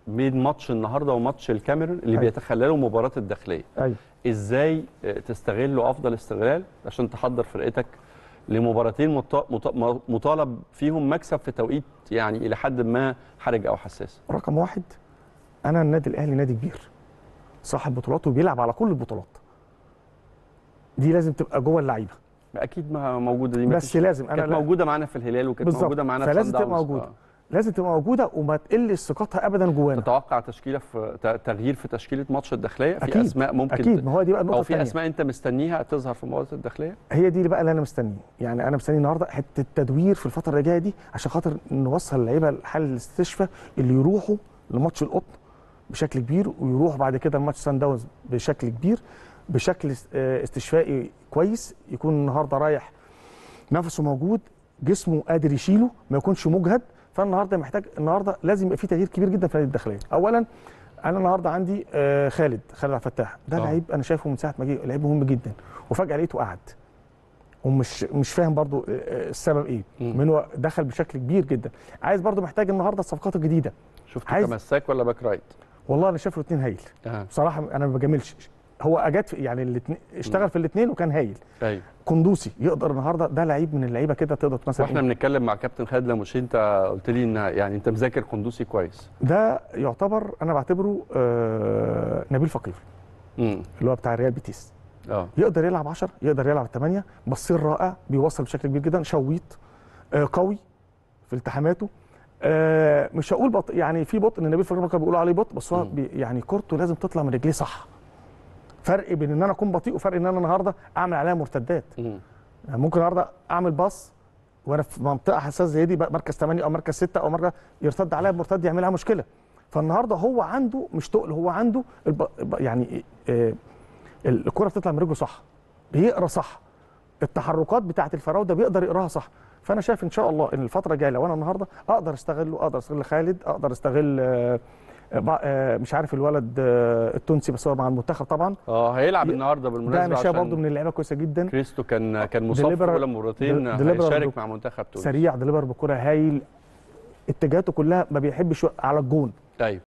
بين ماتش النهارده وماتش الكاميرون اللي أيوة. بيتخللوا مباراه الداخليه ايوه ازاي آه، تستغله افضل استغلال عشان تحضر فرقتك لمباراتين مط- مط- مطالب فيهم مكسب في توقيت يعني الى حد ما حرج او حساس رقم واحد انا النادي الاهلي نادي كبير صاحب بطولات وبيلعب على كل البطولات دي لازم تبقى جوه اللعيبه اكيد ما موجوده دي بس مفيش- لازم انا كانت لا- موجوده معانا في الهلال وكانت بالظبط. موجوده معانا في فلازم صن تبقى داونز. موجودة. آه. لازم تبقى موجوده وما تقلش ثقتها ابدا جوانا تتوقع تشكيله في ت- تغيير في تشكيله ماتش الداخليه في أكيد. اسماء ممكن اكيد ما هو دي بقى النقطه او في الثانيه اسماء انت مستنيها تظهر في مباراه الداخليه هي دي اللي بقى اللي انا مستنيه يعني انا مستني النهارده حته التدوير في الفتره اللي جايه دي عشان خاطر نوصل اللعيبه لحل الاستشفاء اللي يروحوا لماتش القطن بشكل كبير ويروحوا بعد كده لماتش سان داونز بشكل كبير بشكل است- آه، استشفائي كويس يكون النهارده رايح نفسه موجود جسمه قادر يشيله ما يكونش مجهد فالنهارده محتاج النهارده لازم يبقى في تغيير كبير جدا في نادي الداخليه اولا انا النهارده عندي آه، خالد خالد عبد الفتاح ده آه. لعيب انا شايفه من ساعه ما جه لعيب مهم جدا وفجاه لقيته قعد ومش مش فاهم برضو آه، آه، السبب ايه مم. من هو دخل بشكل كبير جدا عايز برضو محتاج النهارده الصفقات الجديده شفت عايز- كمساك ولا باك رايت والله انا شايف الاثنين هايل اه بصراحه انا ما بجاملش هو اجاد في يعني الاثنين اشتغل في الاثنين وكان هايل ايوه قندوسي يقدر النهارده ده لعيب من اللعيبه كده تقدر مثلا واحنا بنتكلم مع كابتن خالد لموشي انت قلت لي ان يعني انت مذاكر قندوسي كويس ده يعتبر انا بعتبره آه نبيل فقير امم اللي هو بتاع ريال بيتيس اه يقدر يلعب 10 يقدر يلعب 8 بصير رائع بيوصل بشكل كبير جدا شويط آه قوي في التحاماته آه مش هقول بط يعني في بطء ان نبيل فقير كانوا بيقولوا عليه بطء بس هو مم. بي يعني كورته لازم تطلع من رجليه صح فرق بين ان انا اكون بطيء وفرق ان انا النهارده اعمل عليها مرتدات امم يعني ممكن النهارده اعمل باص وانا في منطقه حساسه زي دي بقى مركز 8 او مركز 6 او مركز يرتد عليها مرتد يعملها مشكله فالنهارده هو عنده مش تقل هو عنده الب... الب- يعني آه الكره بتطلع من رجله صح بيقرا صح التحركات بتاعه الفراوده بيقدر يقراها صح فانا شايف ان شاء الله ان الفتره الجايه لو انا النهارده اقدر استغله اقدر استغل خالد اقدر استغل آه، آه، بع- آه، مش عارف الولد آه، التونسي بس هو مع المنتخب طبعا اه هيلعب ي- النهارده ده بالمناسبه انا شايف عشان برضه من اللعيبه كويسه جدا كريستو كان كان مصاب في ديليبر- اولى مرتين دل- ديليبر- هيشارك مع منتخب تونس سريع ديليفر بالكره هايل اتجاهاته كلها ما بيحبش يوقع على الجون ايوه